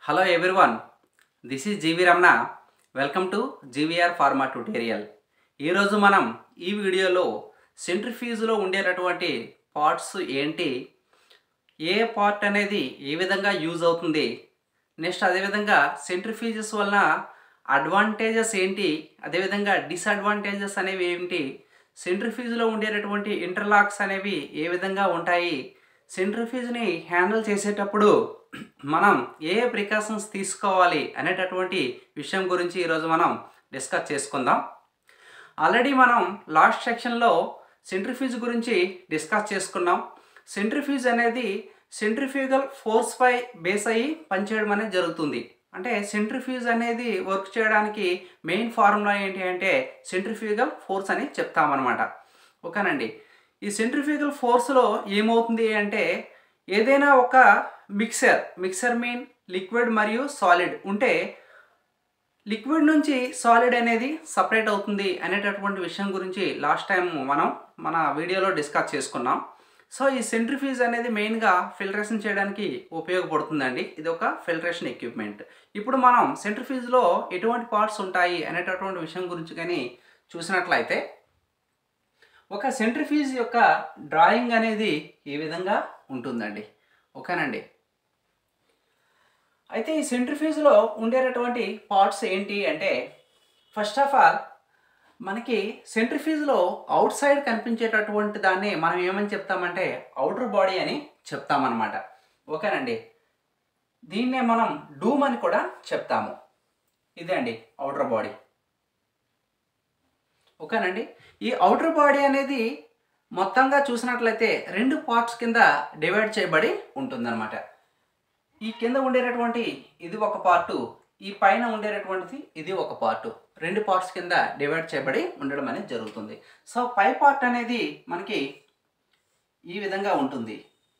hello everyone this is GV Ramana welcome to GVR pharma tutorial ఈరోజు మనం ఈ వీడియోలో సెంట్రిఫ్యూజ్లో ఉండేటటువంటి పార్ట్స్ ఏంటి ఏ పార్ట్ అనేది ఏ విధంగా యూజ్ అవుతుంది నెక్స్ట్ అదేవిధంగా సెంట్రిఫ్యూజెస్ వలన అడ్వాంటేజెస్ ఏంటి అదేవిధంగా డిసడ్వాంటేజెస్ అనేవి ఏంటి సెంట్రిఫ్యూజ్లో ఉండేటటువంటి ఇంటర్లాక్స్ అనేవి ఏ విధంగా ఉంటాయి సెంట్రిఫ్యూజ్ని హ్యాండిల్ చేసేటప్పుడు మనం ఏ ఏ ప్రికాషన్స్ తీసుకోవాలి అనేటటువంటి విషయం గురించి ఈరోజు మనం డిస్కస్ చేసుకుందాం ఆల్రెడీ మనం లాస్ట్ సెక్షన్లో సెంట్రిఫ్యూజ్ గురించి డిస్కస్ చేసుకున్నాం సెంట్రిఫ్యూజ్ అనేది సెంట్రిఫ్యూగల్ ఫోర్స్ పై బేస్ అయ్యి పనిచేయడం అనేది జరుగుతుంది అంటే సెంట్రిఫ్యూజ్ అనేది వర్క్ చేయడానికి మెయిన్ ఫార్ములా ఏంటి అంటే సెంట్రిఫ్యూగల్ ఫోర్స్ అని చెప్తామన్నమాట ఓకేనండి ఈ సెంట్రిఫ్యూగల్ ఫోర్స్లో ఏమవుతుంది అంటే ఏదైనా ఒక మిక్సర్ మిక్సర్ మీన్ లిక్విడ్ మరియు సాలిడ్ ఉంటే లిక్విడ్ నుంచి సాలిడ్ అనేది సపరేట్ అవుతుంది అనేటటువంటి విషయం గురించి లాస్ట్ టైం మనం మన వీడియోలో డిస్కస్ చేసుకున్నాం సో ఈ సెంట్రిఫ్యూజ్ అనేది మెయిన్గా ఫిల్టరేషన్ చేయడానికి ఉపయోగపడుతుందండి ఇది ఒక ఫిల్టరేషన్ ఎక్విప్మెంట్ ఇప్పుడు మనం సెంట్రిఫ్యూజ్లో ఎటువంటి పార్ట్స్ ఉంటాయి అనేటటువంటి విషయం గురించి కానీ చూసినట్లయితే ఒక సెంట్రిఫ్యూజ్ యొక్క డ్రాయింగ్ అనేది ఈ విధంగా ఉంటుందండి ఓకేనండి అయితే ఈ సెంట్రిఫ్యూజ్లో ఉండేటటువంటి పార్ట్స్ ఏంటి అంటే ఫస్ట్ ఆఫ్ ఆల్ మనకి సెంట్రిఫ్యూజ్లో అవుట్ సైడ్ కనిపించేటటువంటి దాన్ని మనం ఏమని చెప్తామంటే అవుటర్ బాడీ అని చెప్తామన్నమాట ఓకేనండి దీన్నే మనం డూమ్ అని కూడా చెప్తాము ఇదే అండి అవుటర్ బాడీ ఓకేనండి ఈ అవుటర్ బాడీ అనేది మొత్తంగా చూసినట్లయితే రెండు పార్ట్స్ కింద డివైడ్ చేయబడి ఉంటుందన్నమాట ఈ కింద ఉండేటటువంటి ఇది ఒక పార్టు ఈ పైన ఉండేటటువంటిది ఇది ఒక పార్టు రెండు పార్ట్స్ కింద డివైడ్ చేయబడి ఉండడం అనేది జరుగుతుంది సో పై పార్ట్ అనేది మనకి ఈ విధంగా ఉంటుంది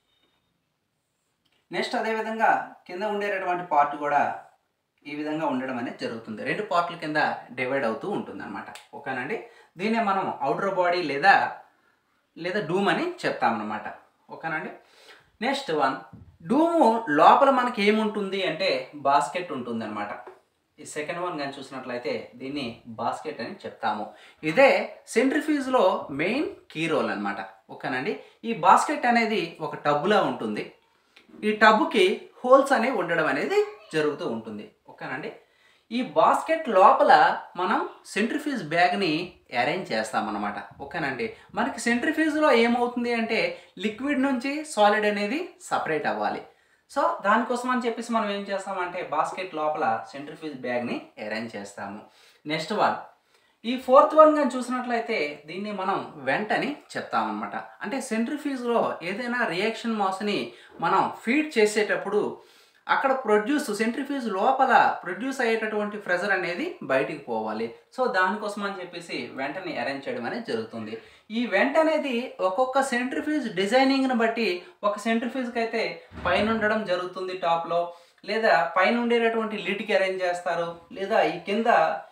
నెక్స్ట్ అదేవిధంగా కింద ఉండేటటువంటి పార్ట్ కూడా ఈ విధంగా ఉండడం అనేది జరుగుతుంది రెండు పార్ట్ల కింద డివైడ్ అవుతూ ఉంటుంది అనమాట ఓకేనండి దీన్నే మనం అవుటర్ బాడీ లేదా లేదా డూమ్ అని చెప్తామన్నమాట ఓకేనండి నెక్స్ట్ వన్ డూము లోపల మనకి ఏముంటుంది అంటే బాస్కెట్ ఉంటుంది అనమాట ఈ సెకండ్ వన్ కానీ చూసినట్లయితే దీన్ని బాస్కెట్ అని చెప్తాము ఇదే సెంట్రిఫ్యూజ్లో మెయిన్ కీ రోల్ అనమాట ఓకేనండి ఈ బాస్కెట్ అనేది ఒక టబ్బులా ఉంటుంది ఈ టబ్బుకి హోల్స్ అనేవి ఉండడం అనేది జరుగుతూ ఉంటుంది ఓకేనండి ఈ బాస్కెట్ లోపల మనం సెంట్రిఫ్యూజ్ బ్యాగ్ని అరేంజ్ చేస్తామన్నమాట ఓకేనండి మనకి సెంట్రిఫ్యూజ్లో ఏమవుతుంది అంటే లిక్విడ్ నుంచి సాలిడ్ అనేది సపరేట్ అవ్వాలి సో దానికోసం అని చెప్పేసి మనం ఏం చేస్తామంటే బాస్కెట్ లోపల సెంట్రిఫ్యూజ్ బ్యాగ్ని అరేంజ్ చేస్తాము నెక్స్ట్ వన్ ఈ ఫోర్త్ వన్ కానీ చూసినట్లయితే దీన్ని మనం వెంట్ అని చెప్తామన్నమాట అంటే సెంట్రిఫ్యూజ్లో ఏదైనా రియాక్షన్ మాస్ని మనం ఫీడ్ చేసేటప్పుడు అక్కడ ప్రొడ్యూస్ సెంట్రిఫ్యూజ్ లోపల ప్రొడ్యూస్ అయ్యేటటువంటి ప్రెజర్ అనేది బయటికి పోవాలి సో దానికోసం అని చెప్పేసి వెంటనే అరేంజ్ చేయడం అనేది జరుగుతుంది ఈ వెంట అనేది ఒక్కొక్క సెంట్రిఫ్యూజ్ డిజైనింగ్ని బట్టి ఒక సెంట్రిఫ్యూజ్కి అయితే పైన ఉండడం జరుగుతుంది టాప్లో లేదా పైన ఉండేటటువంటి లిడ్కి అరేంజ్ చేస్తారు లేదా ఈ కింద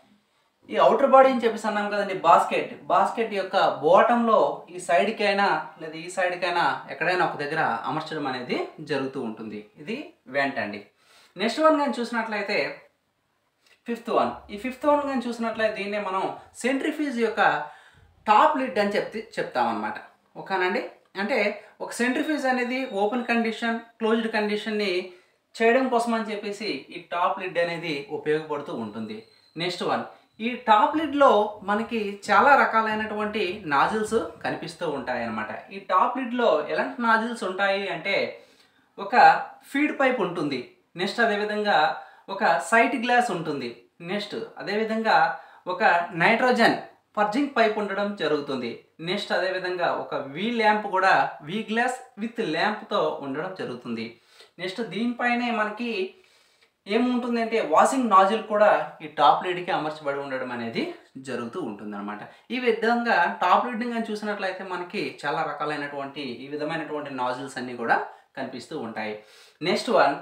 ఈ అవుటర్ బాడీ అని చెప్పేసి అన్నాం కదండి బాస్కెట్ బాస్కెట్ యొక్క బాటంలో ఈ సైడ్కైనా లేదా ఈ సైడ్కైనా ఎక్కడైనా ఒక దగ్గర అమర్చడం అనేది జరుగుతూ ఉంటుంది ఇది వెంట అండి నెక్స్ట్ వన్ కానీ చూసినట్లయితే ఫిఫ్త్ వన్ ఈ ఫిఫ్త్ వన్ కానీ చూసినట్లయితే దీన్నే మనం సెంట్రిఫ్యూజ్ యొక్క టాప్ లిడ్ అని చెప్తే చెప్తామన్నమాట ఓకేనండి అంటే ఒక సెంట్రిఫ్యూజ్ అనేది ఓపెన్ కండిషన్ క్లోజ్డ్ కండిషన్ని చేయడం కోసం అని చెప్పేసి ఈ టాప్ లిడ్ అనేది ఉపయోగపడుతూ ఉంటుంది నెక్స్ట్ వన్ ఈ టాప్ లిడ్లో మనకి చాలా రకాలైనటువంటి నాజిల్స్ కనిపిస్తూ ఉంటాయి అన్నమాట ఈ టాప్ లిడ్లో ఎలాంటి నాజిల్స్ ఉంటాయి అంటే ఒక ఫీడ్ పైప్ ఉంటుంది నెక్స్ట్ అదేవిధంగా ఒక సైట్ గ్లాస్ ఉంటుంది నెక్స్ట్ అదేవిధంగా ఒక నైట్రోజన్ పర్జింగ్ పైప్ ఉండడం జరుగుతుంది నెక్స్ట్ అదేవిధంగా ఒక వి ల్యాంప్ కూడా వి గ్లాస్ విత్ ల్యాంప్తో ఉండడం జరుగుతుంది నెక్స్ట్ దీనిపైనే మనకి ఏముంటుంది అంటే వాషింగ్ నాజిల్ కూడా ఈ టాప్ లిడ్కి అమర్చబడి ఉండడం అనేది జరుగుతూ ఉంటుంది అనమాట ఈ విధంగా టాప్ లిడ్ని కానీ చూసినట్లయితే మనకి చాలా రకాలైనటువంటి ఈ విధమైనటువంటి నాజిల్స్ అన్నీ కూడా కనిపిస్తూ ఉంటాయి నెక్స్ట్ వన్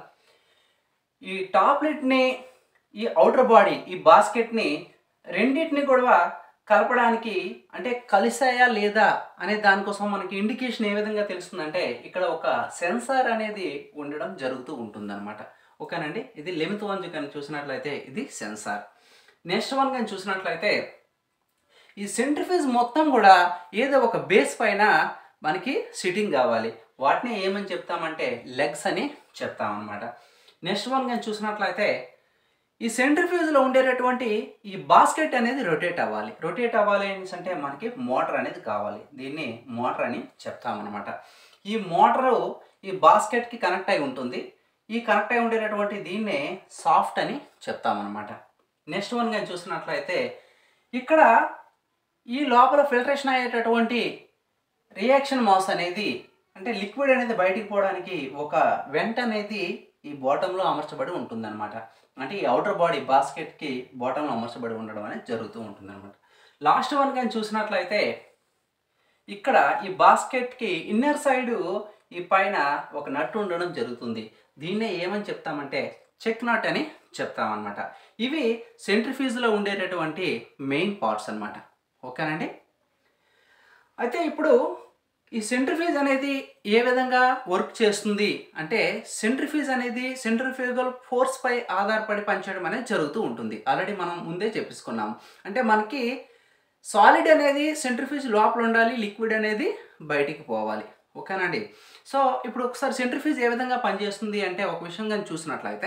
ఈ టాప్ లిడ్ని ఈ అవుటర్ బాడీ ఈ బాస్కెట్ని రెండింటిని కూడా కలపడానికి అంటే కలిసాయా లేదా అనే దానికోసం మనకి ఇండికేషన్ ఏ విధంగా తెలుస్తుందంటే ఇక్కడ ఒక సెన్సార్ అనేది ఉండడం జరుగుతూ ఉంటుందన్నమాట ఓకేనండి ఇది లెంత్ వన్ కానీ చూసినట్లయితే ఇది సెన్సార్ నెక్స్ట్ వన్ కానీ చూసినట్లయితే ఈ సెంట్రిఫ్యూజ్ మొత్తం కూడా ఏదో ఒక బేస్ పైన మనకి సిట్టింగ్ కావాలి వాటిని ఏమని చెప్తామంటే లెగ్స్ అని చెప్తామన్నమాట నెక్స్ట్ వన్ కానీ చూసినట్లయితే ఈ సెంట్రిఫ్యూజ్లో ఉండేటటువంటి ఈ బాస్కెట్ అనేది రొటేట్ అవ్వాలి రొటేట్ అవ్వాలి అనేసి అంటే మనకి మోటార్ అనేది కావాలి దీన్ని మోటార్ అని చెప్తామన్నమాట ఈ మోటారు ఈ బాస్కెట్కి కనెక్ట్ అయి ఉంటుంది ఈ కనెక్ట్ అయి ఉండేటటువంటి దీన్నే సాఫ్ట్ అని చెప్తామన్నమాట నెక్స్ట్ వన్ కానీ చూసినట్లయితే ఇక్కడ ఈ లోపల ఫిల్టరేషన్ అయ్యేటటువంటి రియాక్షన్ మాస్ అనేది అంటే లిక్విడ్ అనేది బయటికి పోవడానికి ఒక వెంట అనేది ఈ బాటంలో అమర్చబడి ఉంటుందన్నమాట అంటే ఈ అవుటర్ బాడీ బాస్కెట్కి బాటంలో అమర్చబడి ఉండడం అనేది జరుగుతూ ఉంటుందన్నమాట లాస్ట్ వన్ కానీ చూసినట్లయితే ఇక్కడ ఈ బాస్కెట్కి ఇన్నర్ సైడ్ ఈ పైన ఒక నట్టు ఉండడం జరుగుతుంది దీన్నే ఏమని చెప్తామంటే చెక్ నట్ అని చెప్తామన్నమాట ఇవి సెంట్రిఫ్యూజ్లో ఉండేటటువంటి మెయిన్ పార్ట్స్ అన్నమాట ఓకేనండి అయితే ఇప్పుడు ఈ సెంట్రిఫ్యూజ్ అనేది ఏ విధంగా వర్క్ చేస్తుంది అంటే సెంట్రిఫ్యూజ్ అనేది సెంట్రిఫ్యూగల్ ఫోర్స్ పై ఆధారపడి పనిచేయడం అనేది జరుగుతూ ఉంటుంది ఆల్రెడీ మనం ముందే చెప్పేసుకున్నాం అంటే మనకి సాలిడ్ అనేది సెంట్రిఫ్యూజ్ లోపల ఉండాలి లిక్విడ్ అనేది బయటికి పోవాలి ఓకేనండి సో ఇప్పుడు ఒకసారి సెంట్రిఫ్యూజ్ ఏ విధంగా పనిచేస్తుంది అంటే ఒక విషయం కానీ చూసినట్లయితే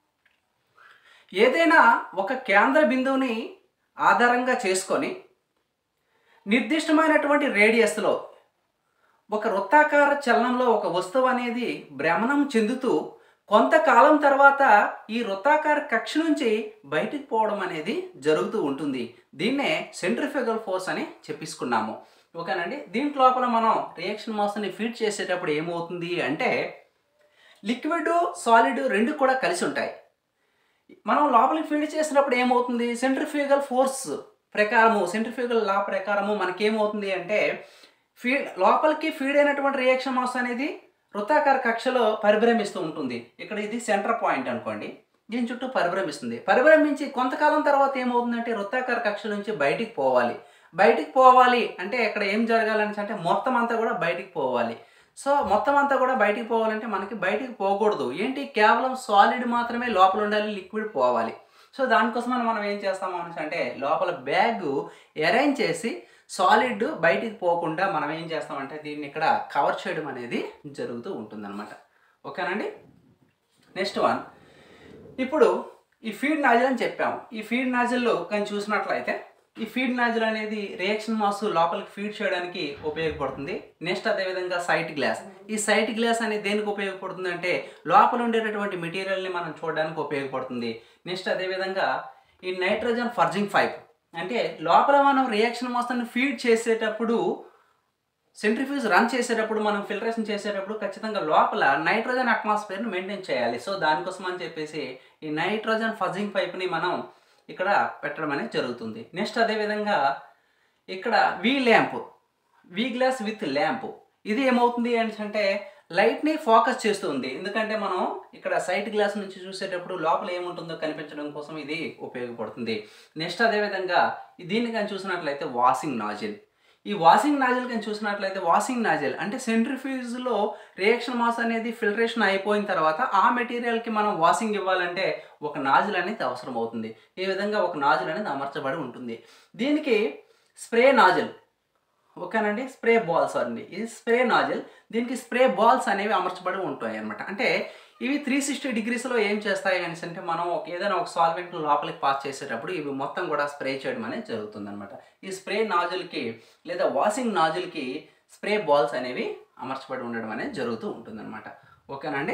ఏదైనా ఒక కేంద్ర బిందువుని ఆధారంగా చేసుకొని నిర్దిష్టమైనటువంటి రేడియస్లో ఒక వృత్తాకార చలనంలో ఒక వస్తువు అనేది భ్రమణం చెందుతూ కొంతకాలం తర్వాత ఈ వృత్తాకార కక్ష నుంచి బయటికి పోవడం అనేది జరుగుతూ ఉంటుంది దీన్నే సెంట్రిఫ్యూగల్ ఫోర్స్ అని చెప్పిసుకున్నాము ఓకేనండి దీంట్ లోపల మనం రియాక్షన్ మాస్ని ఫీడ్ చేసేటప్పుడు ఏమవుతుంది అంటే లిక్విడ్ సాలిడ్ రెండు కూడా కలిసి ఉంటాయి మనం లోపలికి ఫీడ్ చేసినప్పుడు ఏమవుతుంది సెంట్రిఫ్యూగల్ ఫోర్స్ ప్రకారము సెంట్రిఫ్యూగల్ లా ప్రకారము మనకేమవుతుంది అంటే ఫీడ్ లోపలికి ఫీడ్ అయినటువంటి రియాక్షన్ మాస్ అనేది వృత్తాకార కక్షలో పరిభ్రమిస్తూ ఉంటుంది ఇక్కడ ఇది సెంటర్ పాయింట్ అనుకోండి దీని చుట్టూ పరిభ్రమిస్తుంది పరిభ్రమించి కొంతకాలం తర్వాత ఏమవుతుందంటే వృత్తాకార కక్ష నుంచి బయటికి పోవాలి బయటికి పోవాలి అంటే ఇక్కడ ఏం జరగాలని అంటే మొత్తం అంతా కూడా బయటికి పోవాలి సో మొత్తం అంతా కూడా బయటికి పోవాలంటే మనకి బయటికి పోకూడదు ఏంటి కేవలం సాలిడ్ మాత్రమే లోపల ఉండాలి లిక్విడ్ పోవాలి సో దానికోసం మనం ఏం చేస్తాము అనేసి అంటే లోపల బ్యాగ్ అరేంజ్ చేసి సాలిడ్ బయటికి పోకుండా మనం ఏం చేస్తామంటే దీన్ని ఇక్కడ కవర్ చేయడం అనేది జరుగుతూ ఉంటుందన్నమాట ఓకేనండి నెక్స్ట్ వన్ ఇప్పుడు ఈ ఫీడ్ నాజిల్ అని చెప్పాము ఈ ఫీడ్ నాజిల్లో కానీ చూసినట్లయితే ఈ ఫీడ్ నాజిల్ అనేది రియాక్షన్ మాస్ లోపలికి ఫీడ్ చేయడానికి ఉపయోగపడుతుంది నెక్స్ట్ అదేవిధంగా సైట్ గ్లాస్ ఈ సైట్ గ్లాస్ అనేది దేనికి ఉపయోగపడుతుంది అంటే లోపల ఉండేటటువంటి మెటీరియల్ని మనం చూడడానికి ఉపయోగపడుతుంది నెక్స్ట్ అదేవిధంగా ఈ నైట్రోజన్ ఫర్జింగ్ పైప్ అంటే లోపల మనం రియాక్షన్ మాస్ని ఫీడ్ చేసేటప్పుడు సెంట్రిఫ్యూజ్ రన్ చేసేటప్పుడు మనం ఫిల్టరేషన్ చేసేటప్పుడు ఖచ్చితంగా లోపల నైట్రోజన్ అట్మాస్ఫియర్ని మెయింటైన్ చేయాలి సో దానికోసం అని చెప్పేసి ఈ నైట్రోజన్ ఫజింగ్ పైప్ని మనం ఇక్కడ పెట్టడం అనేది జరుగుతుంది నెక్స్ట్ అదేవిధంగా ఇక్కడ వి ల్యాంప్ వి గ్లాస్ విత్ ల్యాంప్ ఇది ఏమవుతుంది అంటే లైట్ని ఫోకస్ చేస్తుంది ఎందుకంటే మనం ఇక్కడ సైట్ గ్లాస్ నుంచి చూసేటప్పుడు లోపల ఏముంటుందో కనిపించడం కోసం ఇది ఉపయోగపడుతుంది నెక్స్ట్ అదేవిధంగా దీన్ని కానీ చూసినట్లయితే వాషింగ్ నాజిల్ ఈ వాషింగ్ నాజిల్ కానీ చూసినట్లయితే వాషింగ్ నాజిల్ అంటే సెంట్రిఫ్యూజ్లో రియాక్షన్ మాస్ అనేది ఫిల్టరేషన్ అయిపోయిన తర్వాత ఆ మెటీరియల్కి మనం వాషింగ్ ఇవ్వాలంటే ఒక నాజిల్ అనేది అవసరం అవుతుంది ఈ విధంగా ఒక నాజిల్ అనేది అమర్చబడి ఉంటుంది దీనికి స్ప్రే నాజిల్ ఓకేనండి స్ప్రే బాల్స్ అండి ఇది స్ప్రే నాజిల్ దీనికి స్ప్రే బాల్స్ అనేవి అమర్చబడి ఉంటాయి అనమాట అంటే ఇవి త్రీ సిక్స్టీ డిగ్రీస్లో ఏం చేస్తాయి అనేసి అంటే మనం ఒక ఏదైనా ఒక సాల్వెంట్ లోపలికి పాస్ చేసేటప్పుడు ఇవి మొత్తం కూడా స్ప్రే చేయడం అనేది జరుగుతుంది అనమాట ఈ స్ప్రే నాజిల్కి లేదా వాషింగ్ నాజిల్కి స్ప్రే బాల్స్ అనేవి అమర్చబడి ఉండడం అనేది జరుగుతూ ఉంటుందన్నమాట ఓకేనండి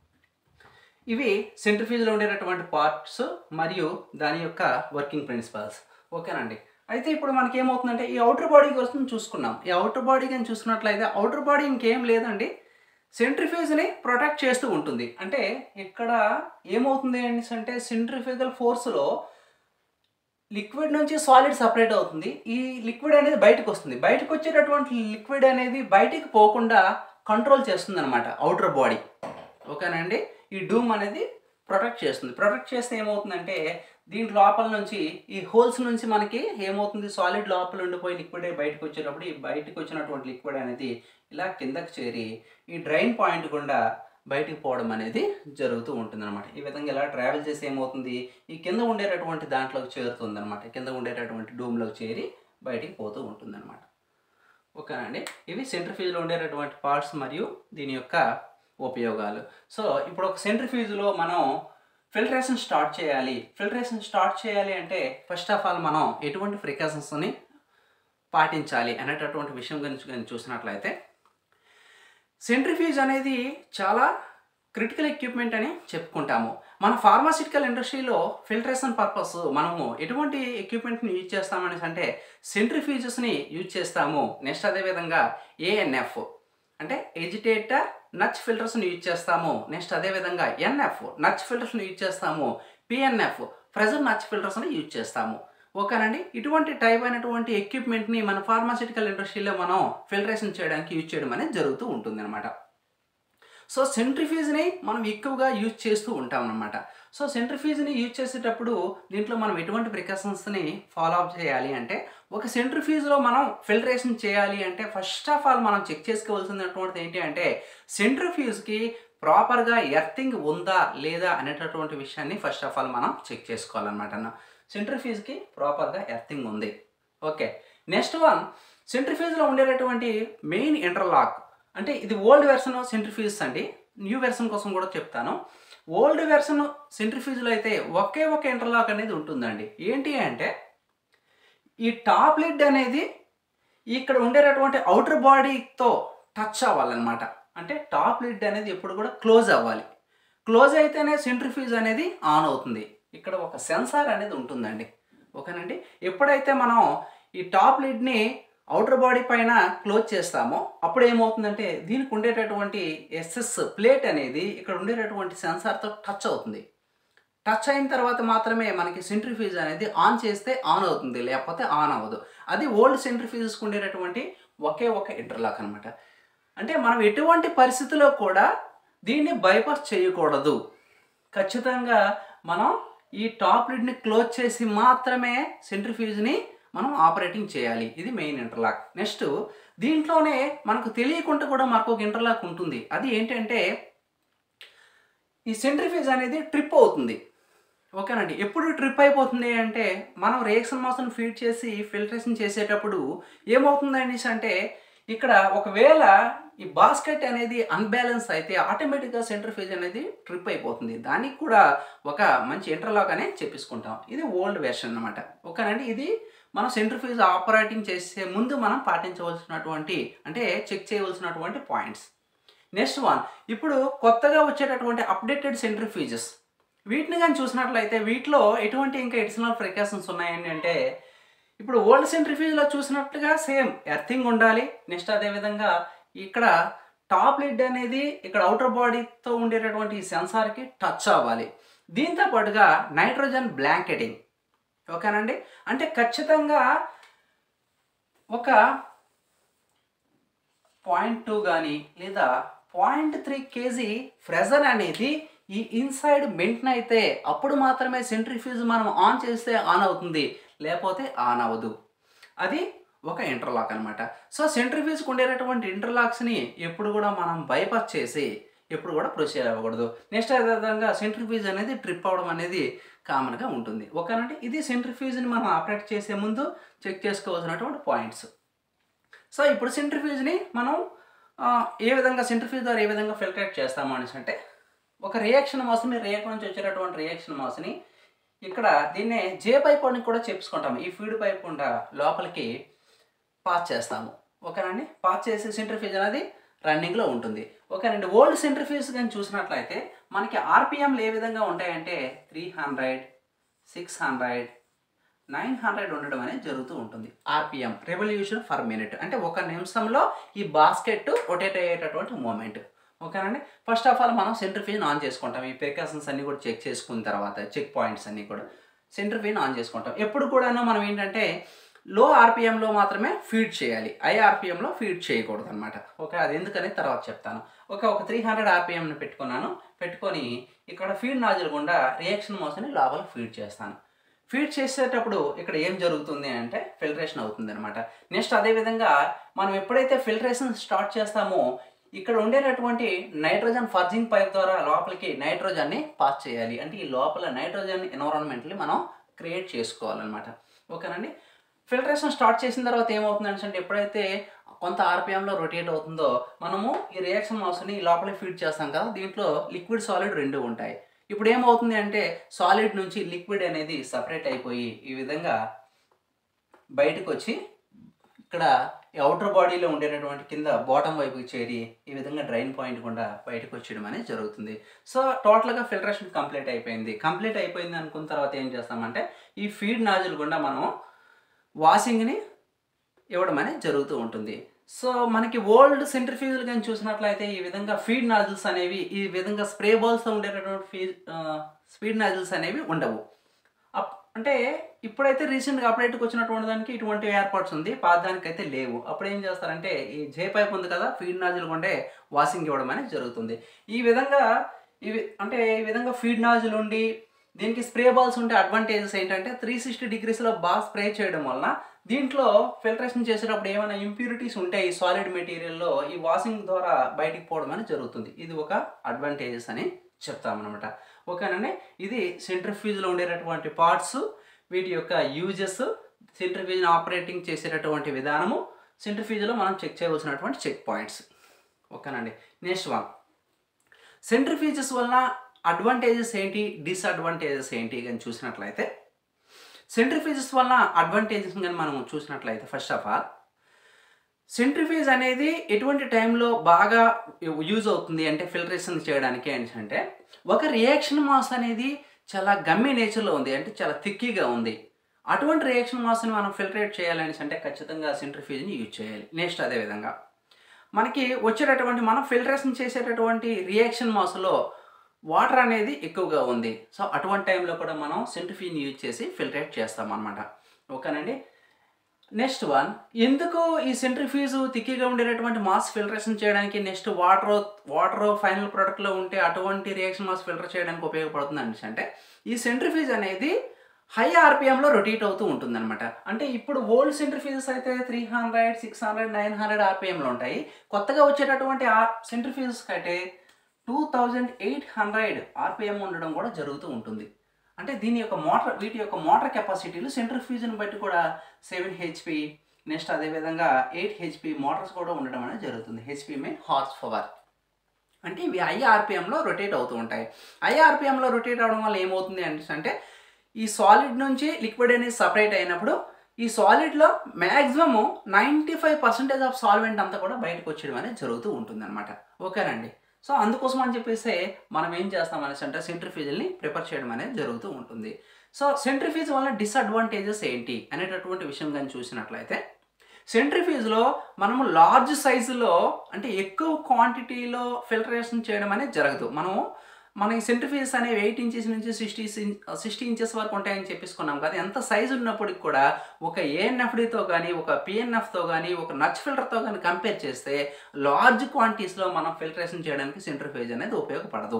ఇవి సెంట్రిఫ్యూజ్లో ఉండేటటువంటి పార్ట్స్ మరియు దాని యొక్క వర్కింగ్ ప్రిన్సిపల్స్ ఓకేనండి అయితే ఇప్పుడు మనకి ఏమవుతుందంటే ఈ అవుటర్ బాడీ కోసం చూసుకున్నాం ఈ అవుటర్ బాడీ కానీ చూసుకున్నట్లయితే అవుటర్ బాడీ ఇంకేం లేదండి సెంట్రిఫ్యూజ్ని ప్రొటెక్ట్ చేస్తూ ఉంటుంది అంటే ఇక్కడ ఏమవుతుంది అనేసి అంటే సెంట్రిఫ్యూగల్ ఫోర్స్లో లిక్విడ్ నుంచి సాలిడ్ సపరేట్ అవుతుంది ఈ లిక్విడ్ అనేది బయటకు వస్తుంది బయటకు వచ్చేటటువంటి లిక్విడ్ అనేది బయటికి పోకుండా కంట్రోల్ చేస్తుంది అనమాట అవుటర్ బాడీ ఓకేనండి ఈ డూమ్ అనేది ప్రొటెక్ట్ చేస్తుంది ప్రొటెక్ట్ చేస్తే ఏమవుతుందంటే దీని లోపల నుంచి ఈ హోల్స్ నుంచి మనకి ఏమవుతుంది సాలిడ్ లోపల ఉండిపోయి లిక్విడ్ బయటకు వచ్చేటప్పుడు ఈ బయటకు వచ్చినటువంటి లిక్విడ్ అనేది ఇలా కిందకి చేరి ఈ డ్రైన్ పాయింట్ గుండా బయటికి పోవడం అనేది జరుగుతూ ఉంటుంది అనమాట ఈ విధంగా ఇలా ట్రావెల్ చేసి ఏమవుతుంది ఈ కింద ఉండేటటువంటి దాంట్లోకి చేరుతుంది అనమాట కింద ఉండేటటువంటి డూమ్లోకి చేరి బయటికి పోతూ ఉంటుంది అనమాట ఓకేనండి ఇవి సెంట్రిఫ్యూజ్లో ఉండేటటువంటి పార్ట్స్ మరియు దీని యొక్క ఉపయోగాలు సో ఇప్పుడు ఒక సెంట్రిఫ్యూజ్లో మనం ఫిల్టరేషన్ స్టార్ట్ చేయాలి ఫిల్టరేషన్ స్టార్ట్ చేయాలి అంటే ఫస్ట్ ఆఫ్ ఆల్ మనం ఎటువంటి ప్రికాషన్స్ని పాటించాలి అనేటటువంటి విషయం గురించి కానీ చూసినట్లయితే సెంట్రిఫ్యూజ్ అనేది చాలా క్రిటికల్ ఎక్విప్మెంట్ అని చెప్పుకుంటాము మన ఫార్మాసిటికల్ ఇండస్ట్రీలో ఫిల్టరేషన్ పర్పస్ మనము ఎటువంటి ఎక్విప్మెంట్ని యూజ్ చేస్తామనేసి అంటే సెంట్రిఫ్యూజెస్ని యూజ్ చేస్తాము నెక్స్ట్ అదేవిధంగా ఏఎన్ఎఫ్ అంటే ఎజిటేటర్ నచ్ ఫిల్టర్స్ని యూజ్ చేస్తాము నెక్స్ట్ అదేవిధంగా ఎన్ఎఫ్ నచ్ ఫిల్టర్స్ని యూజ్ చేస్తాము పిఎన్ఎఫ్ ప్రెజర్ నచ్ ఫిల్టర్స్ని యూజ్ చేస్తాము ఓకేనండి ఇటువంటి టైప్ అయినటువంటి ఎక్విప్మెంట్ని మన ఫార్మాసిటికల్ ఇండస్ట్రీలో మనం ఫిల్టరేషన్ చేయడానికి యూజ్ చేయడం అనేది జరుగుతూ ఉంటుంది అనమాట సో సెంట్రిఫ్యూజ్ని మనం ఎక్కువగా యూజ్ చేస్తూ ఉంటాం అనమాట సో సెంట్రిఫ్యూజ్ని యూజ్ చేసేటప్పుడు దీంట్లో మనం ఎటువంటి ప్రికాషన్స్ని ఫాలో అప్ చేయాలి అంటే ఒక సెంట్రిఫ్యూజ్లో మనం ఫిల్టరేషన్ చేయాలి అంటే ఫస్ట్ ఆఫ్ ఆల్ మనం చెక్ చేసుకోవాల్సినటువంటిది ఏంటి అంటే సెంట్రిఫ్యూజ్కి ప్రాపర్గా ఎర్తింగ్ ఉందా లేదా అనేటటువంటి విషయాన్ని ఫస్ట్ ఆఫ్ ఆల్ మనం చెక్ చేసుకోవాలన్నమాట అన్న సెంట్రిఫ్యూజ్కి ప్రాపర్గా ఎర్తింగ్ ఉంది ఓకే నెక్స్ట్ వన్ సెంట్రిఫ్యూజ్లో ఉండేటటువంటి మెయిన్ ఇంటర్లాక్ అంటే ఇది ఓల్డ్ వెర్షన్ సెంట్రిఫ్యూజ్ అండి న్యూ వెర్షన్ కోసం కూడా చెప్తాను ఓల్డ్ వెర్షన్ సెంట్రిఫ్యూజ్లో అయితే ఒకే ఒక ఇంటర్లాక్ అనేది ఉంటుందండి ఏంటి అంటే ఈ టాప్ లిడ్ అనేది ఇక్కడ ఉండేటటువంటి అవుటర్ బాడీతో టచ్ అవ్వాలన్నమాట అంటే టాప్ లిడ్ అనేది ఎప్పుడు కూడా క్లోజ్ అవ్వాలి క్లోజ్ అయితేనే సెంట్రిఫ్యూజ్ అనేది ఆన్ అవుతుంది ఇక్కడ ఒక సెన్సార్ అనేది ఉంటుందండి ఓకేనండి ఎప్పుడైతే మనం ఈ టాప్ లిడ్ని అవుటర్ బాడీ పైన క్లోజ్ చేస్తామో అప్పుడు ఏమవుతుందంటే దీనికి ఉండేటటువంటి ఎస్ఎస్ ప్లేట్ అనేది ఇక్కడ ఉండేటటువంటి సెన్సార్తో టచ్ అవుతుంది టచ్ అయిన తర్వాత మాత్రమే మనకి సెంట్రిఫ్యూజ్ అనేది ఆన్ చేస్తే ఆన్ అవుతుంది లేకపోతే ఆన్ అవ్వదు అది ఓల్డ్ సెంట్రిఫ్యూజెస్కి ఉండేటటువంటి ఒకే ఒక ఇంటర్లాక్ అనమాట అంటే మనం ఎటువంటి పరిస్థితిలో కూడా దీన్ని బైపాస్ చేయకూడదు ఖచ్చితంగా మనం ఈ టాప్ లిడ్ని క్లోజ్ చేసి మాత్రమే సెంట్రిఫ్యూజ్ని మనం ఆపరేటింగ్ చేయాలి ఇది మెయిన్ ఇంటర్లాక్ నెక్స్ట్ దీంట్లోనే మనకు తెలియకుండా కూడా మనకు ఒక ఇంటర్లాక్ ఉంటుంది అది ఏంటంటే ఈ సెంట్రిఫ్యూజ్ అనేది ట్రిప్ అవుతుంది ఓకేనండి ఎప్పుడు ట్రిప్ అయిపోతుంది అంటే మనం రియాక్షన్ మాస్ని ఫీడ్ చేసి ఫిల్టరేషన్ చేసేటప్పుడు ఏమవుతుంది అనేసి అంటే ఇక్కడ ఒకవేళ ఈ బాస్కెట్ అనేది అన్బ్యాలెన్స్ అయితే ఆటోమేటిక్గా సెంట్రిఫ్యూజ్ అనేది ట్రిప్ అయిపోతుంది దానికి కూడా ఒక మంచి ఇంటర్లాక్ అనే చెప్పేసుకుంటాం ఇది ఓల్డ్ వెర్షన్ అనమాట ఓకేనండి ఇది మనం సెంట్రిఫ్యూజ్ ఆపరేటింగ్ చేసే ముందు మనం పాటించవలసినటువంటి అంటే చెక్ చేయవలసినటువంటి పాయింట్స్ నెక్స్ట్ వన్ ఇప్పుడు కొత్తగా వచ్చేటటువంటి అప్డేటెడ్ సెంట్రిఫ్యూజెస్ వీటిని కానీ చూసినట్లయితే వీటిలో ఎటువంటి ఇంకా ఎడిషనల్ ప్రికాషన్స్ ఉన్నాయండి అంటే ఇప్పుడు ఓల్డ్ సెంట్రిఫ్యూజ్లో చూసినట్టుగా సేమ్ ఎర్తింగ్ ఉండాలి నెక్స్ట్ అదేవిధంగా ఇక్కడ టాప్ లిడ్ అనేది ఇక్కడ అవుటర్ బాడీతో ఉండేటటువంటి ఈ సెన్సార్కి టచ్ అవ్వాలి దీంతో పాటుగా నైట్రోజన్ బ్లాంకెటింగ్ ఓకేనండి అంటే ఖచ్చితంగా ఒక పాయింట్ టూ కానీ లేదా పాయింట్ త్రీ కేజీ ఫ్రెజర్ అనేది ఈ ఇన్సైడ్ మెంటన్ అయితే అప్పుడు మాత్రమే సెంట్రిఫ్యూజ్ మనం ఆన్ చేస్తే ఆన్ అవుతుంది లేకపోతే ఆన్ అవ్వదు అది ఒక ఇంటర్లాక్ అనమాట సో సెంట్రిఫ్యూజ్కి ఉండేటటువంటి ఇంటర్లాక్స్ని ఎప్పుడు కూడా మనం బైపాస్ చేసి ఎప్పుడు కూడా ప్రొసీడ్ అవ్వకూడదు నెక్స్ట్ అదేవిధంగా సెంట్రిఫ్యూజ్ అనేది ట్రిప్ అవ్వడం అనేది కామన్గా ఉంటుంది ఓకేనంటే ఇది సెంట్రిఫ్యూజ్ని మనం ఆపరేట్ చేసే ముందు చెక్ చేసుకోవాల్సినటువంటి పాయింట్స్ సో ఇప్పుడు సెంట్రిఫ్యూజ్ని మనం ఆ, ఏ విధంగా సెంట్రిఫ్యూజ్ ద్వారా ఏ విధంగా ఫిల్టరేట్ చేస్తాము అనేసి అంటే ఒక రియాక్షన్ మాస్ని రేట్ నుంచి వచ్చేటటువంటి రియాక్షన్ మాస్ని ఇక్కడ దీన్నే జే పైప్ అని కూడా చెప్పుకుంటాము ఈ ఫీడ్ పైప్ గుండా లోపలికి పాస్ చేస్తాము ఓకేనండి పాస్ చేసి సెంట్రిఫ్యూజ్ అనేది రన్నింగ్లో ఉంటుంది ఓకేనండి ఓల్డ్ సెంట్రిఫ్యూజ్ కానీ చూసినట్లయితే మనకి ఆర్పిఎంలు ఏ విధంగా ఉంటాయంటే three hundred six hundred nine hundred ఉండడం అనేది జరుగుతూ ఉంటుంది ఆర్పిఎం రెవల్యూషన్ ఫర్ మినిట్ అంటే ఒక నిమిషంలో ఈ బాస్కెట్ రొటేట్ అయ్యేటటువంటి మూమెంట్ ఓకేనండి ఫస్ట్ ఆఫ్ ఆల్ మనం సెంట్రిఫ్యూజ్ ఆన్ చేసుకుంటాం ఈ ప్రికాషన్స్ అన్ని కూడా చెక్ చేసుకున్న తర్వాత చెక్ పాయింట్స్ అన్ని కూడా సెంట్రిఫ్యూజ్ ఆన్ చేసుకుంటాం ఎప్పుడు కూడాను మనం ఏంటంటే లో ఆర్పిఎంలో మాత్రమే ఫీడ్ చేయాలి ఐ ఆర్పిఎంలో ఫీడ్ చేయకూడదు అనమాట ఓకే అది ఎందుకని తర్వాత చెప్తాను ఓకే ఒక త్రీ హండ్రెడ్ ఆర్పిఎంని పెట్టుకున్నాను పెట్టుకొని ఇక్కడ ఫీడ్ నాజిల్ గుండా రియాక్షన్ మోసని లోపల ఫీడ్ చేస్తాను ఫీడ్ చేసేటప్పుడు ఇక్కడ ఏం జరుగుతుంది అంటే ఫిల్టరేషన్ అవుతుంది అనమాట నెక్స్ట్ అదేవిధంగా మనం ఎప్పుడైతే ఫిల్టరేషన్ స్టార్ట్ చేస్తామో ఇక్కడ ఉండేటటువంటి నైట్రోజన్ ఫర్జింగ్ పైప్ ద్వారా లోపలికి నైట్రోజన్ని పాస్ చేయాలి అంటే ఈ లోపల నైట్రోజన్ ఎన్వరాన్మెంట్ని మనం క్రియేట్ చేసుకోవాలన్నమాట ఓకేనండి ఫిల్టరేషన్ స్టార్ట్ చేసిన తర్వాత ఏమవుతుంది అంటే ఎప్పుడైతే కొంత ఆర్పిఎంలో రొటేట్ అవుతుందో మనము ఈ రియాక్షన్ మౌస్ని లోపలికి ఫీడ్ చేస్తాం కదా దీంట్లో లిక్విడ్ సాలిడ్ రెండు ఉంటాయి ఇప్పుడు ఏమవుతుంది అంటే సాలిడ్ నుంచి లిక్విడ్ అనేది సపరేట్ అయిపోయి ఈ విధంగా బయటకు వచ్చి ఇక్కడ అవుటర్ బాడీలో ఉండేటటువంటి కింద బాటమ్ వైపుకి చేరి ఈ విధంగా డ్రైన్ పాయింట్ గుండా బయటకు వచ్చేయడం అనేది జరుగుతుంది సో టోటల్గా ఫిల్టరేషన్ కంప్లీట్ అయిపోయింది కంప్లీట్ అయిపోయింది అనుకున్న తర్వాత ఏం చేస్తామంటే ఈ ఫీడ్ నాజుల్ గుండా మనం వాషింగ్ని ఇవ్వడం అనేది జరుగుతూ ఉంటుంది సో మనకి ఓల్డ్ సెంట్రిఫ్యూజులు కానీ చూసినట్లయితే ఈ విధంగా ఫీడ్ నాజిల్స్ అనేవి ఈ విధంగా స్ప్రే బాల్స్తో ఉండేటటువంటి ఫీ స్పీడ్ నాజిల్స్ అనేవి ఉండవు అప్- అంటే ఇప్పుడైతే రీసెంట్గా అప్డేట్కి వచ్చినటువంటి దానికి ఇటువంటి ఏర్పాట్స్ ఉంది పాదానికి అయితే లేవు అప్పుడు ఏం చేస్తారంటే ఈ జే పైప్ ఉంది కదా ఫీడ్ నాజిల్ కొండే వాషింగ్ ఇవ్వడం అనేది జరుగుతుంది ఈ విధంగా ఇవి అంటే ఈ విధంగా ఫీడ్ నాజిల్ ఉండి దీనికి స్ప్రే బాల్స్ ఉంటే అడ్వాంటేజెస్ ఏంటంటే త్రీ సిక్స్టీ డిగ్రీస్లో బాగా స్ప్రే చేయడం వలన దీంట్లో ఫిల్టరేషన్ చేసేటప్పుడు ఏమైనా ఇంప్యూరిటీస్ ఉంటే ఈ సాలిడ్ మెటీరియల్లో ఈ వాషింగ్ ద్వారా బయటికి పోవడం అనేది జరుగుతుంది ఇది ఒక అడ్వాంటేజెస్ అని చెప్తామన్నమాట ఓకేనండి ఇది సెంట్రిఫ్యూజ్లో ఉండేటటువంటి పార్ట్స్ వీటి యొక్క యూజెస్ సెంట్రిఫ్యూజ్ని ఆపరేటింగ్ చేసేటటువంటి విధానము సెంట్రిఫ్యూజ్లో మనం చెక్ చేయవలసినటువంటి చెక్ పాయింట్స్ ఓకేనండి నెక్స్ట్ వన్ సెంట్రిఫ్యూజెస్ వలన అడ్వాంటేజెస్ ఏంటి డిసడ్వాంటేజెస్ ఏంటి అని చూసినట్లయితే సెంట్రిఫ్యూజెస్ వలన అడ్వాంటేజెస్ కానీ మనం చూసినట్లయితే ఫస్ట్ ఆఫ్ ఆల్ సెంట్రిఫ్యూజ్ అనేది ఎటువంటి టైంలో బాగా యూజ్ అవుతుంది అంటే ఫిల్టరేషన్ చేయడానికి అంటే ఒక రియాక్షన్ మాస్ అనేది చాలా గమ్మి నేచర్లో ఉంది అంటే చాలా థిక్కీగా ఉంది అటువంటి రియాక్షన్ మాస్ని మనం ఫిల్టరేట్ చేయాలని అంటే ఖచ్చితంగా సెంట్రిఫ్యూజ్ని యూజ్ చేయాలి నెక్స్ట్ అదేవిధంగా మనకి వచ్చేటటువంటి మనం ఫిల్టరేషన్ చేసేటటువంటి రియాక్షన్ మాస్లో వాటర్ అనేది ఎక్కువగా ఉంది సో అటువంటి టైంలో కూడా మనం సెంట్రిఫ్యూజ్ని యూజ్ చేసి ఫిల్టరేట్ చేస్తాం అనమాట ఓకేనండి నెక్స్ట్ వన్ ఎందుకు ఈ సెంట్రిఫ్యూజ్ తిక్కిగా ఉండేటటువంటి మాస్ ఫిల్టరేషన్ చేయడానికి నెక్స్ట్ వాటర్ వాటర్ ఫైనల్ ప్రోడక్ట్లో ఉంటే అటువంటి రియాక్షన్ మాస్ ఫిల్టర్ చేయడానికి ఉపయోగపడుతుంది అనేసి అంటే ఈ సెంట్రిఫ్యూజ్ అనేది హై ఆర్పిఎంలో రొటేట్ అవుతూ ఉంటుందన్నమాట అంటే ఇప్పుడు ఓల్డ్ సెంట్రిఫ్యూజెస్ అయితే three hundred six hundred nine hundred ఆర్పిఎంలో ఉంటాయి కొత్తగా వచ్చేటటువంటి ఆర్ సెంట్రిఫ్యూజెస్ అయితే two thousand eight hundred RPM ఉండడం కూడా జరుగుతూ ఉంటుంది అంటే దీని యొక్క మోటార్ వీటి యొక్క మోటార్ కెపాసిటీలు సెంట్రిఫ్యూజ్ని బట్టి కూడా సెవెన్ హెచ్పి నెక్స్ట్ అదేవిధంగా ఎయిట్ హెచ్పి మోటార్స్ కూడా ఉండడం అనేది జరుగుతుంది హెచ్పి మీన్ హార్స్ పవర్ అంటే ఇవి ఐ ఆర్పిఎంలో రొటేట్ అవుతూ ఉంటాయి ఐ ఆర్పిఎంలో రొటేట్ అవడం వల్ల ఏమవుతుంది అంటే ఈ సాలిడ్ నుంచి లిక్విడ్ అనేది సపరేట్ అయినప్పుడు ఈ సాలిడ్లో maximum ninety five percentage of solvent అంతా కూడా బయటకు వచ్చేయడం అనేది జరుగుతూ ఉంటుంది అనమాట ఓకేనండి సో అందుకోసం అని చెప్పేసి మనం ఏం చేస్తాం అనేసి అంటే సెంట్రిఫ్యూజల్ని ప్రిపేర్ చేయడం అనేది జరుగుతూ ఉంటుంది సో సెంట్రిఫ్యూజ్ వల్ల డిసడ్వాంటేజెస్ ఏంటి అనేటటువంటి విషయం కానీ చూసినట్లయితే సెంట్రిఫ్యూజ్లో మనము లార్జ్ సైజులో అంటే ఎక్కువ క్వాంటిటీలో ఫిల్టరేషన్ చేయడం అనేది జరగదు మనము మన సెంట్రిఫ్యూజెస్ అనేవి ఎయిట్ ఇంచెస్ నుంచి సిక్స్టీ సిక్స్టీ ఇంచెస్ వరకు ఉంటాయని చెప్పేసుకున్నాం కదా ఎంత సైజు ఉన్నప్పటికి కూడా ఒక ఏఎన్ఎఫ్డితో కానీ ఒక పిఎన్ఎఫ్తో కానీ ఒక నచ్ ఫిల్టర్తో కానీ కంపేర్ చేస్తే లార్జ్ క్వాంటిటీస్లో మనం ఫిల్టరేషన్ చేయడానికి సెంట్రిఫ్యూజ్ అనేది ఉపయోగపడదు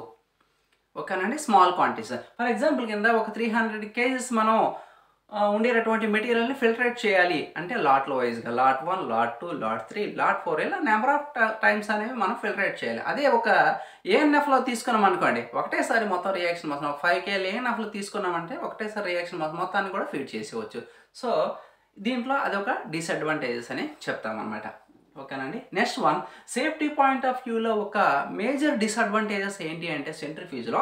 ఓకేనండి స్మాల్ క్వాంటిటీస్ ఫర్ ఎగ్జాంపుల్ కింద ఒక త్రీ హండ్రెడ్ కేజెస్ మనం ఆ, ఉండేటటువంటి మెటీరియల్ని ఫిల్టరేట్ చేయాలి అంటే లాట్లో వైజ్గా lot one lot two lot three lot four ఇలా నెంబర్ ఆఫ్ టైమ్స్ అనేవి మనం ఫిల్టరేట్ చేయాలి అదే ఒక ఏఎన్ఎఫ్లో తీసుకున్నాం అనుకోండి ఒకటేసారి మొత్తం రియాక్షన్ మొత్తం ఒక ఫైవ్ కేలు ఏఎన్ఎఫ్లో తీసుకున్నామంటే ఒకటేసారి రియాక్షన్ మొత్తం మొత్తాన్ని కూడా ఫీడ్ చేసేవచ్చు సో దీంట్లో అదొక డిసడ్వాంటేజెస్ అని చెప్తామన్నమాట ఓకేనండి next one safety point of వ్యూలో ఒక మేజర్ డిసడ్వాంటేజెస్ ఏంటి అంటే సెంట్రిఫ్యూజ్లో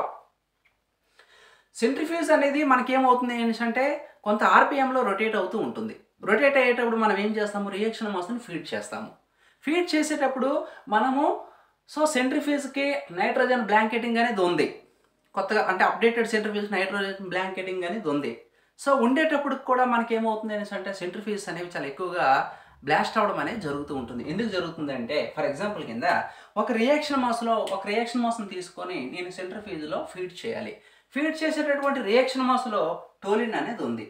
సెంట్రిఫ్యూజ్ అనేది మనకేమవుతుంది ఏంటి అంటే కొంత ఆర్పిఎంలో రొటేట్ అవుతూ ఉంటుంది రొటేట్ అయ్యేటప్పుడు మనం ఏం చేస్తాము రియాక్షన్ మాస్ని ఫీడ్ చేస్తాము ఫీడ్ చేసేటప్పుడు మనము సో సెంట్రిఫ్యూజ్కి నైట్రోజన్ బ్లాంకెటింగ్ అనేది ఉంది కొత్తగా అంటే అప్డేటెడ్ సెంట్రిఫ్యూజ్ నైట్రోజన్ బ్లాంకెటింగ్ అనేది ఉంది సో ఉండేటప్పుడు కూడా మనకి ఏమవుతుంది అనేసి అంటే సెంట్రిఫ్యూజ్ అనేవి చాలా ఎక్కువగా బ్లాస్ట్ అవడం అనేది జరుగుతూ ఉంటుంది ఎందుకు జరుగుతుంది అంటే ఫర్ ఎగ్జాంపుల్ కింద ఒక రియాక్షన్ మాస్లో ఒక రియాక్షన్ మాస్ని తీసుకొని నేను సెంట్రిఫ్యూజ్లో ఫీడ్ చేయాలి ఫీడ్ చేసేటటువంటి రియాక్షన్ మాస్లో టోలిన్ అనేది ఉంది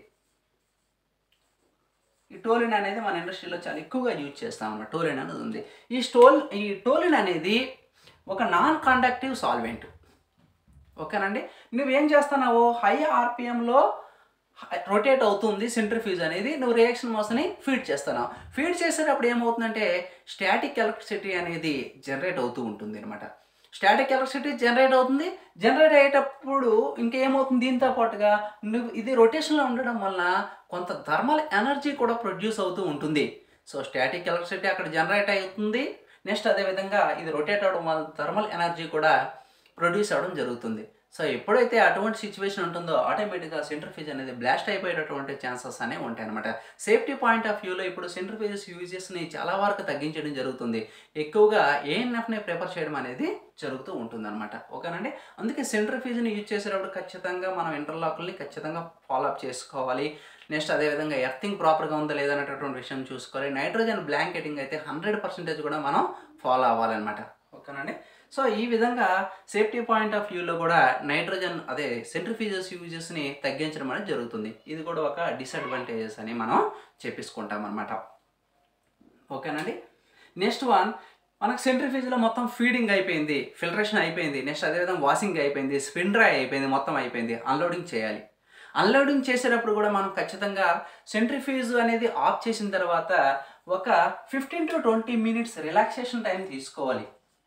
ఈ టోలిన్ అనేది మన ఇండస్ట్రీలో చాలా ఎక్కువగా యూజ్ చేస్తాం అన్నమాట టోలిన్ అనేది ఉంది ఈ స్టోల్ ఈ టోలిన్ అనేది ఒక నాన్ కండక్టివ్ సాల్వెంట్ ఓకేనండి నువ్వేం చేస్తున్నావు హై ఆర్పిఎంలో రొటేట్ అవుతుంది సెంట్రిఫ్యూజ్ అనేది నువ్వు రియాక్షన్ మాస్ని ఫీడ్ చేస్తున్నావు ఫీడ్ చేసేటప్పుడు ఏమవుతుందంటే స్టాటిక్ ఎలక్ట్రిసిటీ అనేది జనరేట్ అవుతూ ఉంటుంది అనమాట స్టాటిక్ ఎలక్ట్రిసిటీ జనరేట్ అవుతుంది జనరేట్ అయ్యేటప్పుడు ఇంకేమవుతుంది దీంతో పాటుగా నువ్వు ఇది రొటేషన్లో ఉండడం వలన కొంత థర్మల్ ఎనర్జీ కూడా ప్రొడ్యూస్ అవుతూ ఉంటుంది సో స్టాటిక్ ఎలక్ట్రిసిటీ అక్కడ జనరేట్ అవుతుంది నెక్స్ట్ అదేవిధంగా ఇది రొటేట్ అవడం వల్ల థర్మల్ ఎనర్జీ కూడా ప్రొడ్యూస్ అవ్వడం జరుగుతుంది సో ఎప్పుడైతే అటువంటి సిచ్యువేషన్ ఉంటుందో ఆటోమేటిక్గా సెంట్రిఫ్యూజ్ అనేది బ్లాస్ట్ అయిపోయేటటువంటి ఛాన్సెస్ అనేవి ఉంటాయి అనమాట సేఫ్టీ పాయింట్ ఆఫ్ వ్యూలో ఇప్పుడు సెంట్రిఫ్యూజెస్ యూజెస్ని చాలా వరకు తగ్గించడం జరుగుతుంది ఎక్కువగా ఏఎన్ఎఫ్ని ప్రిఫర్ చేయడం అనేది జరుగుతూ ఉంటుంది అనమాట ఓకేనండి అందుకే సెంట్రిఫ్యూజ్ని యూజ్ చేసేటప్పుడు ఖచ్చితంగా మనం ఇంటర్లాక్ని ఖచ్చితంగా ఫాలో అప్ చేసుకోవాలి నెక్స్ట్ అదేవిధంగా ఎర్తింగ్ ప్రాపర్గా ఉందా లేదా అనేటటువంటి విషయం చూసుకోవాలి నైట్రోజన్ బ్లాంకెటింగ్ అయితే హండ్రెడ్ పర్సెంటేజ్ కూడా మనం ఫాలో అవ్వాలన్నమాట ఓకేనండి సో ఈ విధంగా సేఫ్టీ పాయింట్ ఆఫ్ వ్యూలో కూడా నైట్రోజన్ అదే సెంట్రిఫ్యూజెస్ యూజెస్ని తగ్గించడం అనేది జరుగుతుంది ఇది కూడా ఒక డిసడ్వాంటేజెస్ అని మనం చెప్పేసుకుంటాం అనమాట ఓకేనండి నెక్స్ట్ వన్ మనకు సెంట్రిఫ్యూజ్లో మొత్తం ఫీడింగ్ అయిపోయింది ఫిల్టరేషన్ అయిపోయింది నెక్స్ట్ అదేవిధంగా వాషింగ్ అయిపోయింది స్పిన్ డ్రై అయిపోయింది మొత్తం అయిపోయింది అన్లోడింగ్ చేయాలి అన్లోడింగ్ చేసేటప్పుడు కూడా మనం ఖచ్చితంగా సెంట్రిఫ్యూజ్ అనేది ఆఫ్ చేసిన తర్వాత ఒక fifteen to twenty minutes relaxation time తీసుకోవాలి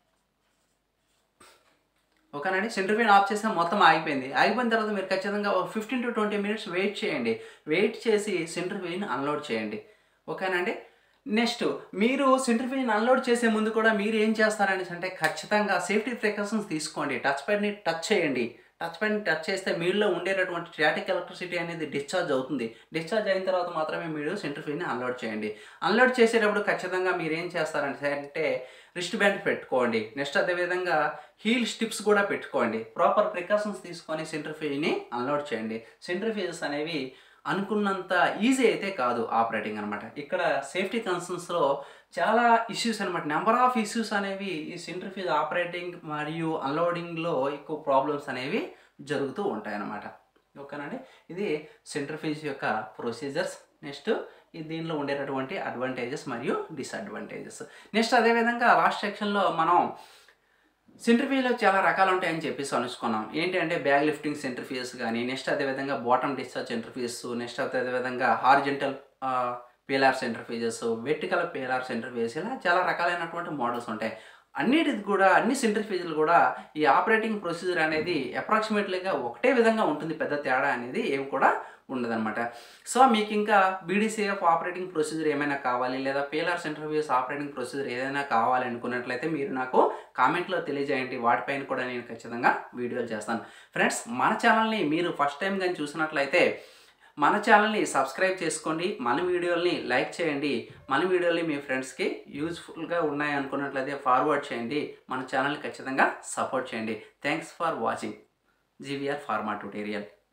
ఓకేనండి సెంట్రిఫ్యూజ్ ఆఫ్ చేస్తే మొత్తం ఆగిపోయింది ఆగిపోయిన తర్వాత మీరు ఖచ్చితంగా ఒక fifteen to twenty minutes wait చేయండి వెయిట్ చేసి సెంట్రిఫ్యూజ్ని అన్లోడ్ చేయండి ఓకేనండి నెక్స్ట్ మీరు సెంట్రిఫ్యూజ్ని అన్లోడ్ చేసే ముందు కూడా మీరు ఏం చేస్తారనేసి అంటే ఖచ్చితంగా సేఫ్టీ ప్రికాషన్స్ తీసుకోండి టచ్ ప్యాడ్ని టచ్ చేయండి టచ్ ప్యాడ్ని టచ్ చేస్తే మీలో ఉండేటటువంటి స్టాటిక్ ఎలక్ట్రిసిటీ అనేది డిశ్చార్జ్ అవుతుంది డిశ్చార్జ్ అయిన తర్వాత మాత్రమే మీరు సెంట్రిఫ్యూజ్ని అన్లోడ్ చేయండి అన్లోడ్ చేసేటప్పుడు ఖచ్చితంగా మీరు ఏం చేస్తారంటే అంటే రిస్ట్ బ్యాండ్ పెట్టుకోండి నెక్స్ట్ అదేవిధంగా హీల్ స్టిప్స్ కూడా పెట్టుకోండి ప్రాపర్ ప్రికాషన్స్ తీసుకొని సెంట్రిఫ్యూజ్ని అన్లోడ్ చేయండి సెంట్రిఫ్యూజెస్ అనేవి అనుకున్నంత ఈజీ అయితే కాదు ఆపరేటింగ్ అనమాట ఇక్కడ సేఫ్టీ కన్సర్న్స్లో చాలా ఇష్యూస్ అనమాట నెంబర్ ఆఫ్ ఇష్యూస్ అనేవి ఈ సెంట్రిఫ్యూజ్ ఆపరేటింగ్ మరియు అన్లోడింగ్లో ఎక్కువ ప్రాబ్లమ్స్ అనేవి జరుగుతూ ఉంటాయి అన్నమాట ఓకేనండి ఇది సెంట్రిఫ్యూజ్ యొక్క ప్రొసీజర్స్ నెక్స్ట్ ఈ దీనిలో ఉండేటటువంటి అడ్వాంటేజెస్ మరియు డిసడ్వాంటేజెస్ నెక్స్ట్ అదేవిధంగా లాస్ట్ సెక్షన్లో మనం సెంట్రిఫ్యూజ్లో చాలా రకాలు ఉంటాయని చెప్పేసి అనుకున్నాం ఏంటి అంటే బ్యాగ్ లిఫ్టింగ్ సెంట్రిఫ్యూజెస్ కానీ నెక్స్ట్ అదేవిధంగా బాటమ్ డిశ్చార్జ్ సెంట్రిఫ్యూజెస్ నెక్స్ట్ అదేవిధంగా horizontal peeler centrifuges vertical peeler centrifuges ఇలా చాలా రకాలైనటువంటి మోడల్స్ ఉంటాయి అన్నిటిది కూడా అన్ని సెంట్రిఫ్యూజులు కూడా ఈ ఆపరేటింగ్ ప్రొసీజర్ అనేది అప్రాక్సిమేట్లీగా ఒకటే విధంగా ఉంటుంది పెద్ద తేడా అనేది ఏమి కూడా ఉండదన్నమాట సో మీకు ఇంకా బీడీసీఎఫ్ ఆపరేటింగ్ ప్రొసీజర్ ఏమైనా కావాలి లేదా పేలార్ సెంట్రిఫ్యూజ్ ఆపరేటింగ్ ప్రొసీజర్ ఏదైనా కావాలి అనుకున్నట్లయితే మీరు నాకు కామెంట్లో తెలియజేయండి వాటిపైన కూడా నేను ఖచ్చితంగా వీడియోలు చేస్తాను ఫ్రెండ్స్ మన ఛానల్ని మీరు ఫస్ట్ టైం కానీ చూసినట్లయితే మన ఛానల్ని సబ్స్క్రైబ్ చేసుకోండి మన వీడియోల్ని లైక్ చేయండి మన వీడియోల్ని మీ ఫ్రెండ్స్కి యూజ్ఫుల్గా ఉన్నాయి అనుకున్నట్లయితే ఫార్వర్డ్ చేయండి మన ఛానల్ని ఖచ్చితంగా సపోర్ట్ చేయండి thanks for watching GVR pharma tutorial